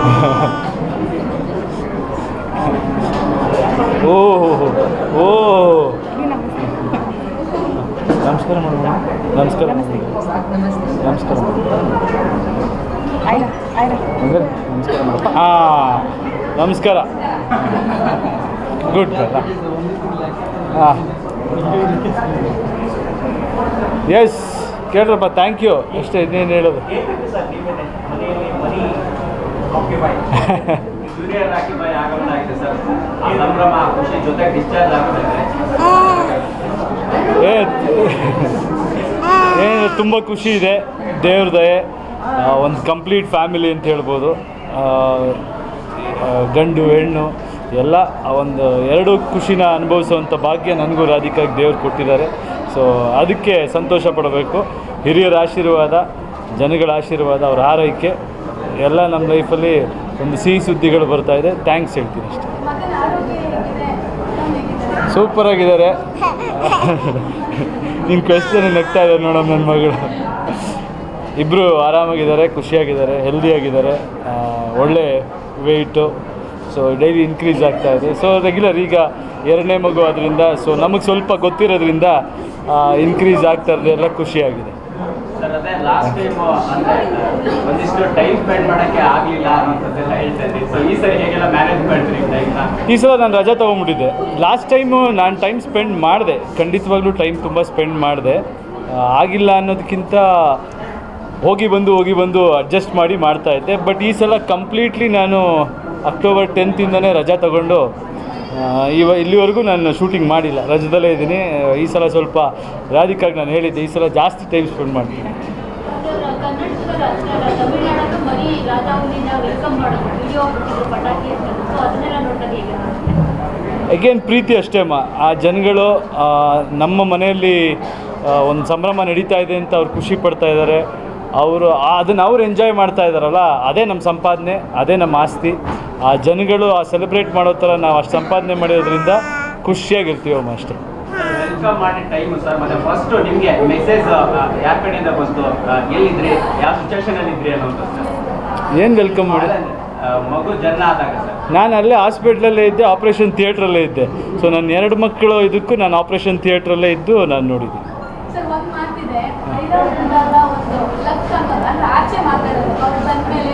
ಓ ಓ ನಮಸ್ಕಾರ ಮೇಡಮ್ ನಮಸ್ಕಾರ ನಮಸ್ಕಾರ ಆಯ್ರಾ ಆಯ್ರಾ ಅಂದ್ರೆ ನಮಸ್ಕಾರ ಮೇಡಮ್ ಹಾಂ ನಮಸ್ಕಾರ ಗುಡ್ ಹಾಂ ಎಸ್ ಕೇಳ್ರಪ್ಪ ಥ್ಯಾಂಕ್ ಯು ಅಷ್ಟೇ ಇನ್ನೇನು ಹೇಳೋದು ಜೂನಿಯರ್ ರಾಖಿ ಬಾಯಿ ಆಗಮನ ಆಗಿದೆ ಸರ್ ಆ ಸಂಭ್ರಮ ಆ ಖುಷಿ ಜೊತೆಗೆ ಡಿಸ್ಚಾರ್ಜ್ ಆಗ್ತಾ ಇದೆ ಏ ಏನು ತುಂಬ ಖುಷಿ ಇದೆ ದೇವ್ರ ದಯೆ ಒಂದು ಕಂಪ್ಲೀಟ್ ಫ್ಯಾಮಿಲಿ ಅಂತ ಹೇಳ್ಬೋದು ಆ, ಆ, ಗಂಡು ಹೆಣ್ಣು ಎಲ್ಲ ಆ ಒಂದು ಎರಡು ಖುಷಿನ ಅನುಭವಿಸುವಂಥ ಭಾಗ್ಯ ನನಗೂ ರಾಧಿಕಾಗಿ ದೇವ್ರು ಕೊಟ್ಟಿದ್ದಾರೆ ಸೊ ಅದಕ್ಕೆ ಸಂತೋಷ ಪಡಬೇಕು ಹಿರಿಯರ ಆಶೀರ್ವಾದ ಜನಗಳ ಆಶೀರ್ವಾದ ಅವ್ರ ಆರೈಕೆ ಎಲ್ಲ ನಮ್ಮ ಲೈಫಲ್ಲಿ ಒಂದು ಸಿಹಿ ಸುದ್ದಿಗಳು ಬರ್ತಾ ಇದೆ ಥ್ಯಾಂಕ್ಸ್ ಹೇಳ್ತೀನಿ ಅಷ್ಟೇ ಸೂಪರ್ ಆಗಿದ್ದಾರೆ ನಿನ್ನ ಕ್ವೆಶ್ಚನ್ ನಗ್ತಾ ಇದೆ ನೋಡಮ್ಮ ನನ್ನ ಮಗಳು ಇಬ್ಬರು ಆರಾಮಾಗಿದ್ದಾರೆ ಖುಷಿಯಾಗಿದ್ದಾರೆ ಹೆಲ್ದಿಯಾಗಿದ್ದಾರೆ ಒಳ್ಳೆ ವೆಯ್ಟು ಸೊ ಡೈಲಿ ಇನ್ಕ್ರೀಸ್ ಆಗ್ತಾ ಇದೆ ಸೊ ರೆಗ್ಯುಲರ್ ಈಗ ಎರಡನೇ ಮಗು ಅದರಿಂದ ಸೊ ನಮಗೆ ಸ್ವಲ್ಪ ಗೊತ್ತಿರೋದ್ರಿಂದ ಇನ್ಕ್ರೀಸ್ ಆಗ್ತಾ ಇರೋದು ಎಲ್ಲ ಖುಷಿಯಾಗಿದೆ ಸರ್ ಅದೇ ಲಾಸ್ಟ್ ಟೈಮ್ ಅಂದ್ರೆ ಒಂದಿಷ್ಟು ಟೈಮ್ ಸ್ಪೆಂಡ್ ಮಾಡಕ್ಕೆ ಆಗ್ಲಿಲ್ಲ ಅನ್ನೋಂಥದ್ದೆಲ್ಲ ಹೇಳ್ತಾ ಇದ್ರಿ ಸೊ ಈ ಸರಿ ಹೇಗೆಲ್ಲ ಮ್ಯಾನೇಜ್ ಮಾಡ್ತೀರಿ ಟೈಮ್ನ ಈ ಸಲ ನಾನು ರಜಾ ತೊಗೊಂಬಿಟ್ಟಿದ್ದೆ ಲಾಸ್ಟ್ ಟೈಮು ನಾನು ಟೈಮ್ ಸ್ಪೆಂಡ್ ಮಾಡಿದೆ ಖಂಡಿತವಾಗ್ಲೂ ಟೈಮ್ ತುಂಬ ಸ್ಪೆಂಡ್ ಮಾಡಿದೆ ಆಗಿಲ್ಲ ಅನ್ನೋದಕ್ಕಿಂತ ಹೋಗಿ ಬಂದು ಹೋಗಿ ಬಂದು ಅಡ್ಜಸ್ಟ್ ಮಾಡಿ ಮಾಡ್ತಾ ಇದ್ದೆ ಬಟ್ ಈ ಸಲ ಕಂಪ್ಲೀಟ್ಲಿ ನಾನು ಅಕ್ಟೋಬರ್ ಟೆಂತಿಂದನೇ ರಜಾ ತಗೊಂಡು ಆ, ಇವ ಇಲ್ಲಿವರೆಗೂ ನಾನು ಶೂಟಿಂಗ್ ಮಾಡಿಲ್ಲ ರಜದಲ್ಲೇ ಇದ್ದೀನಿ ಈ ಸಲ ಸ್ವಲ್ಪ ರಾಧಿಕಾಗಿ ನಾನು ಹೇಳಿದ್ದೆ ಈ ಸಲ ಜಾಸ್ತಿ ಟೈಮ್ ಸ್ಪೆಂಡ್ ಮಾಡ್ತೀನಿ ಕರ್ನಾಟಕದಲ್ಲಿ ಅಷ್ಟೇ ಅಲ್ಲ ತಮಿಳ್ನಾಡಲ್ಲೂ ಮರಿ ರಾಜಾವುನಿಂದ ವೆಲ್ಕಮ್ ಮಾಡೋದು ವಿಡಿಯೋ ಬಿಟ್ಟಿದ್ರು ಪಟಾಕಿ ಅಂತ ಸೊ ಅದನ್ನೆಲ್ಲ ನೋಡಿದಾಗ ಹೇಗೆ ಅಗೇನ್ ಪ್ರೀತಿ ಅಷ್ಟೇ ಅಮ್ಮ ಆ ಜನಗಳು ಆ, ನಮ್ಮ ಮನೆಯಲ್ಲಿ ಒಂದು ಸಂಭ್ರಮ ನಡೀತಾ ಇದೆ ಅಂತ ಅವ್ರು ಖುಷಿ ಪಡ್ತಾ ಇದ್ದಾರೆ ಅವರು ಅದನ್ನು ಅವ್ರು ಎಂಜಾಯ್ ಮಾಡ್ತಾ ಇದ್ದಾರಲ್ಲ ಅದೇ ನಮ್ಮ ಸಂಪಾದನೆ ಅದೇ ನಮ್ಮ ಆಸ್ತಿ ಆ ಜನಗಳು ಆ ಸೆಲೆಬ್ರೇಟ್ ಮಾಡೋ ಥರ ನಾವು ಅಷ್ಟು ಸಂಪಾದನೆ ಮಾಡಿರೋದ್ರಿಂದ ಖುಷಿಯಾಗಿರ್ತೀವಮ್ಮ ಅಷ್ಟೇ ವೆಲ್ಕಮ್ ಮಾಡಿ ಟೈಮ್ ಸರ್ ಮತ್ತೆ ಫಸ್ಟ್ ನಿಮ್ಗೆ ಮೆಸೇಜ್ ಯಾರ ಕಡೆಯಿಂದ ಬಂತು ಆ, ಎಲ್ಲಿದ್ರಿ ಯಾವ ಸಿಚುವೇಶನ್ ಅಲ್ಲಿ ಇದ್ರಿ ಅನ್ನೋದು ಏನು ವೆಲ್ಕಮ್ ಮಾಡಿ ಆ, ಮಗು ಜನ್ಮ ಆದಾಗ ಸರ್ ನಾನು ಅಲ್ಲೇ ಹಾಸ್ಪಿಟ್ಲಲ್ಲೇ ಇದ್ದೆ ಆಪ್ರೇಷನ್ ಥಿಯೇಟ್ರಲ್ಲೇ ಇದ್ದೆ ಸೊ ನನ್ನ ಎರಡು ಮಕ್ಕಳು ಇದಕ್ಕೂ ನಾನು ಆಪ್ರೇಷನ್ ಥಿಯೇಟ್ರಲ್ಲೇ ಇದ್ದು ನಾನು ನೋಡಿದ್ದೀನಿ ಸರ್ ಒಂದು ಮಾತಿದೆ ಐದರಿಂದ ಒಂದು ಲಕ್ ಅನ್ನೋದು ಅಂದ್ರೆ ಆಚೆ ಮಾತಾಡೋದು ಅವ್ರು ಬಂದ್ಮೇಲೆ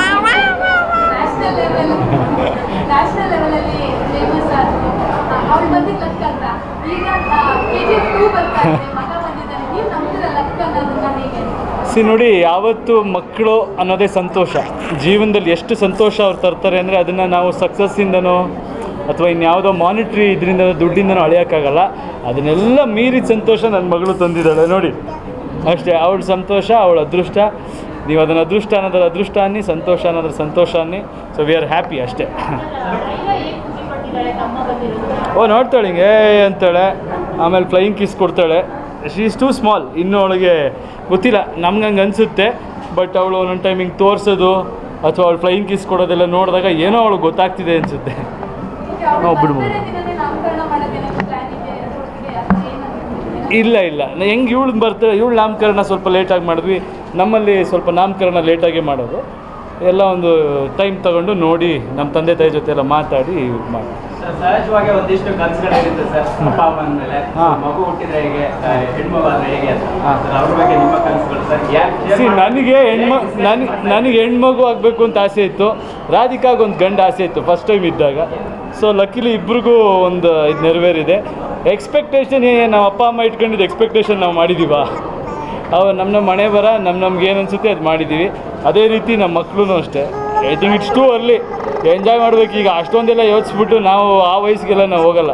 ನ್ಯಾಷನಲ್ ಲೆವೆಲ್ ನ್ಯಾಷನಲ್ ಲೆವೆಲಲ್ಲಿ ಫೇಮಸ್ ಆದ್ರು ಅವ್ಳು ಬಂದಿದ್ದು ಲಕ್ ಅಂತ ಈಗ ಕೆ ಜಿ ಟೂ ಬರ್ತಾ ಇದೆ ಮಗ ಬಂದಿದ್ದಾನೆ ನೀವು ನಂಬ್ತೀರ ಲಕ್ ಅನ್ನೋದನ್ನ ಹೇಗೆ ಸಿ ನೋಡಿ ಯಾವತ್ತು ಮಕ್ಕಳು ಅನ್ನೋದೇ ಸಂತೋಷ ಜೀವನದಲ್ಲಿ ಎಷ್ಟು ಸಂತೋಷ ಅವ್ರು ತರ್ತಾರೆ ಅಂದರೆ ಅದನ್ನು ನಾವು ಸಕ್ಸಸ್ಸಿಂದನೋ ಅಥವಾ ಇನ್ಯಾವುದೋ ಮಾನಿಟ್ರಿ ಇದರಿಂದ ದುಡ್ಡಿಂದನೋ ಅಳೆಯೋಕ್ಕಾಗಲ್ಲ ಅದನ್ನೆಲ್ಲ ಮೀರಿದ ಸಂತೋಷ ನನ್ನ ಮಗಳು ತಂದಿದ್ದಾಳೆ ನೋಡಿ ಅಷ್ಟೇ ಅವಳ ಸಂತೋಷ ಅವಳ ಅದೃಷ್ಟ ನೀವು ಅದನ್ನು ಅದೃಷ್ಟ ಅನ್ನೋದ್ರ ಅದೃಷ್ಟ ಅನ್ನಿ ಸಂತೋಷ ಅನ್ನೋದ್ರ ಸಂತೋಷ ಅನ್ನಿ ಸೊ ವಿ ಆರ್ ಹ್ಯಾಪಿ ಅಷ್ಟೇ ಲೈಲಾ ಹೇಗೆ ಖುಷಿ ಪಟ್ಟಿದ್ದಾಳೆ ತಮ್ಮ ಬಂದಿರೋದು ಓ ನೋಡ್ತಾಳೆ ಹಿಂಗೆ ಏ ಅಂತಾಳೆ ಆಮೇಲೆ ಫ್ಲೈಯಿಂಗ್ ಕಿಸ್ ಕೊಡ್ತಾಳೆ ಶಿ ಈಸ್ ಟೂ ಸ್ಮಾಲ್ ಇನ್ನೂ ಅವಳಿಗೆ ಗೊತ್ತಿಲ್ಲ ನಮ್ಗೆ ಹಂಗೆ ಅನಿಸುತ್ತೆ ಬಟ್ ಅವಳು ಒಂದೊಂದು ಟೈಮ್ ಹಿಂಗೆ ತೋರಿಸೋದು ಅಥವಾ ಅವಳು ಫ್ಲೈಯಿಂಗ್ ಕಿಸ್ ಕೊಡೋದೆಲ್ಲ ನೋಡಿದಾಗ ಏನೋ ಅವಳಿಗೆ ಗೊತ್ತಾಗ್ತಿದೆ ಅನಿಸುತ್ತೆ ಅವ್ಳು ಹ್ಮ್, ಬಿಡ್ಬೋದು. ಬರ್ತಡೇ ದಿನನೇ ನಾಮಕರಣ ಮಾಡೋದೇನೋ ಪ್ಲಾನ್ ಇದೆ ಅದ್ರೊಟ್ಟಿಗೆ ಅದು ಏನಂತ ಇಲ್ಲ ಇಲ್ಲ ಹೆಂಗೆ ಇವಳು ಬರ್ತಾರೆ ಇವಳು ನಾಮಕರಣ ಸ್ವಲ್ಪ ಲೇಟಾಗಿ ಮಾಡಿದ್ವಿ ನಮ್ಮಲ್ಲಿ ಸ್ವಲ್ಪ ನಾಮಕರಣ ಲೇಟಾಗಿ ಮಾಡೋದು ಎಲ್ಲ ಒಂದು ಟೈಮ್ ತಗೊಂಡು ನೋಡಿ ನಮ್ಮ ತಂದೆ ತಾಯಿ ಜೊತೆ ಎಲ್ಲ ಮಾತಾಡಿ ಇದು ಮಾಡಿ ಸರ್ ಸಹಜವಾಗಿ ಒಂದಿಷ್ಟು ಕನಸುಗಳಿರುತ್ತೆ ಸರ್ ಅಪ್ಪ ಅಮ್ಮನ ಮೇಲೆ ಹಾ. ಮಗು ಹುಟ್ಟಿದ್ರೆ ಹೇಗೆ ಆ, ಹೆಣ್ಮಗು ಆದ್ರೆ ಹೇಗೆ ಅಂತ ಹಾ. ಸರ್, ಅವ್ರ ಬಗ್ಗೆ ನಿಮ್ಮ ಕನಸುಗಳು ಸರ್ ಯಾಕೆ ಸಿ ನನಗೆ ಹೆಣ್ಮ ನನಗೆ ನನಗೆ ಹೆಣ್ಮಗು ಆಗಬೇಕು ಅಂತ ಆಸೆ ಇತ್ತು ರಾಧಿಕಾಗ ಒಂದು ಗಂಡ ಆಸೆ ಇತ್ತು ಫಸ್ಟ್ ಟೈಮ್ ಇದ್ದಾಗ ಸೊ ಲಕ್ಕಿಲಿ ಇಬ್ರಿಗೂ ಒಂದು ಇದು ನೆರವೇರಿದೆ ಎಕ್ಸ್ಪೆಕ್ಟೇಷನ್ ನಾವು ಅಪ್ಪ ಅಮ್ಮ ಇಟ್ಕೊಂಡಿದ್ದು ಎಕ್ಸ್ಪೆಕ್ಟೇಷನ್ ನಾವು ಮಾಡಿದ್ದೀವ ಅವು ನಮ್ಮ ನಮ್ಮ ಮನೆ ಬರ ನಮ್ಮ ನಮ್ಗೆ ಏನು ಅನಿಸುತ್ತೆ ಅದು ಮಾಡಿದ್ದೀವಿ ಅದೇ ರೀತಿ ನಮ್ಮ ಮಕ್ಕಳು ಅಷ್ಟೇ I think it's too early enjoy ಮಾಡ್ಬೇಕು ಈಗ ಅಷ್ಟೊಂದೆಲ್ಲ ಯೋಚಿಸ್ಬಿಟ್ಟು ನಾವು ಆ ವಯಸ್ಸಿಗೆಲ್ಲ ನಾವು ಹೋಗಲ್ಲ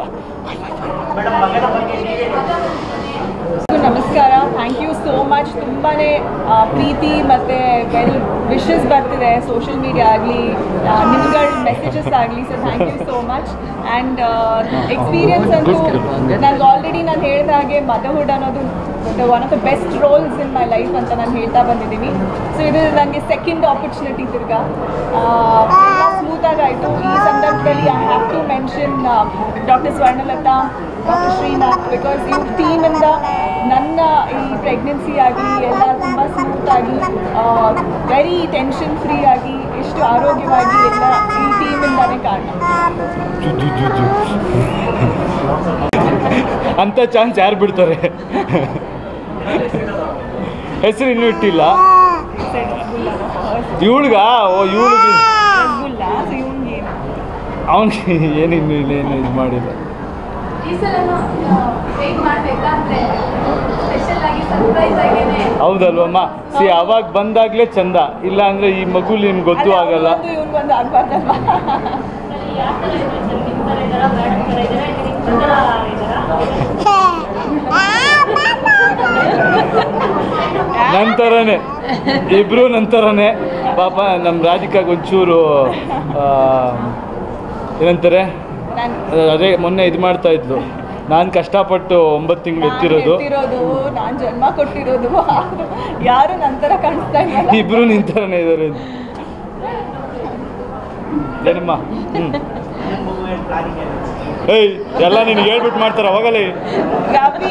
ನಮಸ್ಕಾರ ಥ್ಯಾಂಕ್ ಯು ಸೋ ಮಚ್ ತುಂಬಾ ಪ್ರೀತಿ ಮತ್ತು ವೆಲ್ ವಿಶಸ್ ಬರ್ತಿದೆ ಸೋಷಿಯಲ್ ಮೀಡಿಯಾ ಆಗಲಿ ನಿಮ್ಗಳ ಮೆಸೇಜಸ್ ಆಗಲಿ so thank you so much and experience ಅಂತೂ ನನಗೆ ಆಲ್ರೆಡಿ ನಾನು ಹೇಳಿದ ಹಾಗೆ ಮದರ್ಹುಡ್ ಅನ್ನೋದು one of the best roles in my life ಅಂತ ನಾನು ಹೇಳ್ತಾ ಬಂದಿದ್ದೀನಿ ಸೊ ಇದು ನನಗೆ ಸೆಕೆಂಡ್ ಆಪರ್ಚುನಿಟಿ ತಿರ್ಗಾ ಸ್ಮೂತಾಗಿ ಆಯಿತು ಈ ಸಂದರ್ಭದಲ್ಲಿ I have to mention doctor Swarnalatha doctor Srinath because ಇವ್ರ ಟೀಮಿಂದ ನನ್ನ ಈ ಪ್ರೆಗ್ನೆನ್ಸಿ ಆಗಲಿ ಎಲ್ಲ ತುಂಬ ಸ್ಮೂತಾಗಿ ವೆರಿ ಟೆನ್ಷನ್ ಫ್ರೀ ಆಗಿ ಇಷ್ಟು ಆರೋಗ್ಯವಾಗಿ ಎಲ್ಲ ಈ ಟೀಮಿಂದಾನೇ ಕಾರಣ ಜು, ಜು, ಜು, ಜು. ಅಂತ ಚಾನ್ಸ್ ಯಾರು ಬಿಡ್ತಾರೆ ಹೆಸರು ಇನ್ನೂ ಇಟ್ಟಿಲ್ಲ ಇವಳ್ಗ ಓ ಇವಳಿಗೆ ರಸಗುಲ್ಲ ಸೊ ಇವ್ನಿಗೆ ಅವನಿಗೆ ಏನಿನ್ನು ಏನು ಇದು ಮಾಡಿಲ್ಲ ಈ ಸಲನು ವೇಟ್ ಮಾಡ್ಬೇಕಂದ್ರೆ ಸ್ಪೆಷಲ್ ಆಗಿ ಸರ್ಪ್ರೈಸ್ ಆಗೇನೆ ಹೌದಲ್ವಮ್ಮ ಸಿ ಅವಾಗ ಬಂದಾಗಲೇ ಚಂದ ಇಲ್ಲ ಅಂದರೆ ಈ ಮಗು ನಿಮ್ಗೆ ಗೊತ್ತೂ ಆಗಲ್ಲ ಇವ್ನಿಗೊಂದು ಆಗ್ಬಾರ್ದಲ್ವಾ ನಂತರನೇ ಇಬ್ರು ನಂತರನೇ ಪಾಪ ನಮ್ಮ ರಾಧಿಕಾಗ ಒಂಚೂರು ಆ, ಏನಂತಾರೆ ನಾನು ಅದೇ ಮೊನ್ನೆ ಇದು ಮಾಡ್ತಾ ಇದ್ಲು ನಾನು ಕಷ್ಟಪಟ್ಟು ಒಂಬತ್ತು ತಿಂಗಳು ಎತ್ತಿರೋದು ಎತ್ತಿರೋದು ನಾನು ಜನ್ಮ ಕೊಟ್ಟಿರೋದು ಆದ್ರೂ ಯಾರು ನಂತರ ಕಾಣಿಸ್ತಾ ಇಲ್ಲ ಇಬ್ರು ನಿಂತರನೇ ಇದ್ದಾರೆ ಏನಮ್ಮ ಹ್ಞೂ ಏಯ್ ಎಲ್ಲ ನಿನಗೆ ಹೇಳ್ಬಿಟ್ಟು ಮಾಡ್ತಾರೆ ಅವಾಗಲೇ ರವಿ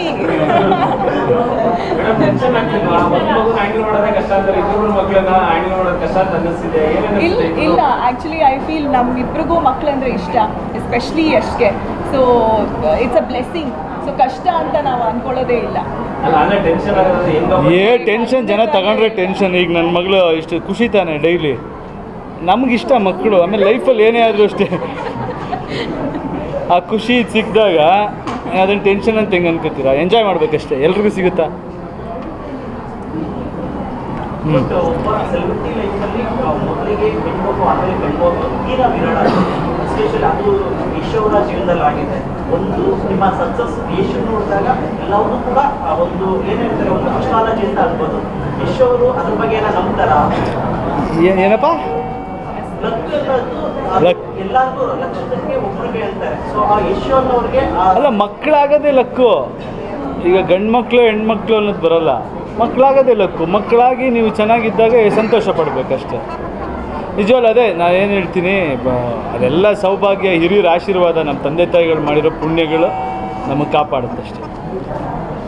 ಮೇಡಮ್ ಟೆನ್ಷನ್ ಆಗ್ತಿಲ್ವಾ ಒಂದು ಮಗು ಹ್ಯಾಂಡಲ್ ಮಾಡೋದೇ ಕಷ್ಟ ಅಂತಾರೆ ಇಬ್ಬರು ಮಕ್ಕಳನ್ನ ಹ್ಯಾಂಡಲ್ ಮಾಡೋದು ಕಷ್ಟ ಅಂತ ಅನ್ನಿಸ್ತಿದೆ ಇಲ್ಲ ಏನೇನು ಇಲ್ಲ ಆ್ಯಕ್ಚುಲಿ ಐ ಫೀಲ್ ನಮ್ಮಿಬ್ರಿಗೂ ಮಕ್ಕಳಂದ್ರೆ ಇಷ್ಟ ಎಸ್ಪೆಷಲಿ ಯಶ್ಗೆ so it's a blessing so ಕಷ್ಟ ಅಂತ ನಾವು ಅನ್ಕೊಳ್ಳೋದೇ ಇಲ್ಲ ಅಲ್ಲ ಅಂದ್ರೆ ಟೆನ್ಷನ್ ಆಗೋದು ಹೆಂಗೋ ಏ ಟೆನ್ಷನ್ ಜನ ತಗೊಂಡ್ರೆ ಟೆನ್ಷನ್ ಈಗ ನನ್ನ ಮಗಳು ಇಷ್ಟು ಖುಷಿ ತಾನೆ ಡೈಲಿ ನಮಗಿಷ್ಟ ಮಕ್ಕಳು ಆಮೇಲೆ ಲೈಫಲ್ಲಿ ಏನೇ ಆದರೂ ಅಷ್ಟೇ ಆ ಖುಷಿ ಸಿಕ್ಕಿದಾಗ ಅದನ್ನು ಟೆನ್ಷನ್ ಅಂತ ಹೆಂಗೆ ಅನ್ಕೋತೀರಾ ಎಂಜಾಯ್ ಮಾಡ್ಬೇಕಷ್ಟೇ ಎಲ್ರಿಗೂ ಸಿಗುತ್ತಾ ಹ್ಞೂ ಬಟ್ ಒಬ್ಬ ಸೆಲೆಬ್ರಿಟಿ ಲೈಫಲ್ಲಿ ಮೊದಲಿಗೆ ಹೆಣ್ಮಗು ಆಮೇಲೆ ಗಂಡ್ಮಗು ತೀರಾ ವಿರಳ ಎಸ್ಪೆಷಲಿ ಅದು ಯಶ್ ಅವರ ಜೀವನದಲ್ಲಿ ಆಗಿದೆ ಒಂದು ನಿಮ್ಮ ಸಕ್ಸಸ್ ಯಶ್ ನೋಡಿದಾಗ ಎಲ್ಲವನ್ನೂ ಕೂಡ ಆ ಒಂದು ಏನು ಹೇಳ್ತಾರೆ ಒಂದು ಅಸ್ಟ್ರಾಲಜಿ ಅಂತ ಅನ್ಬೋದು ಯಶ್ ಅವರು ಅದ್ರ ಬಗ್ಗೆ ಏನೋ ನಂಬ್ತಾರ ಏ- ಏನಪ್ಪ ಲಕ್ ಅನ್ನೋದು Luck. ಎಲ್ಲರಿಗೂ ಲಕ್ಷಕ್ಕೆ ಒಬ್ರಿಗೆ ಹೇಳ್ತಾರೆ ಸೊ ಆ ಯಶ್ ಅನ್ನೋರಿಗೆ ಆ ಅಲ್ಲ ಮಕ್ಕಳಾಗೋದೇ ಲಕ್ಕು ಈಗ ಗಂಡು ಮಕ್ಕಳು ಹೆಣ್ಮಕ್ಳು ಅನ್ನೋದು ಬರಲ್ಲ ಮಕ್ಕಳಾಗೋದೇ ಲಕ್ಕು ಮಕ್ಕಳಾಗಿ ನೀವು ಚೆನ್ನಾಗಿದ್ದಾಗ ಸಂತೋಷ ಪಡಬೇಕಷ್ಟೆ ನಿಜವಲ್ಲ ಅದೇ ನಾನು ಏನು ಹೇಳ್ತೀನಿ ಬ ಅದೆಲ್ಲ ಸೌಭಾಗ್ಯ ಹಿರಿಯರ ಆಶೀರ್ವಾದ ನಮ್ಮ ತಂದೆ ತಾಯಿಗಳು ಮಾಡಿರೋ ಪುಣ್ಯಗಳು ನಮಗೆ ಕಾಪಾಡುತ್ತಷ್ಟೆ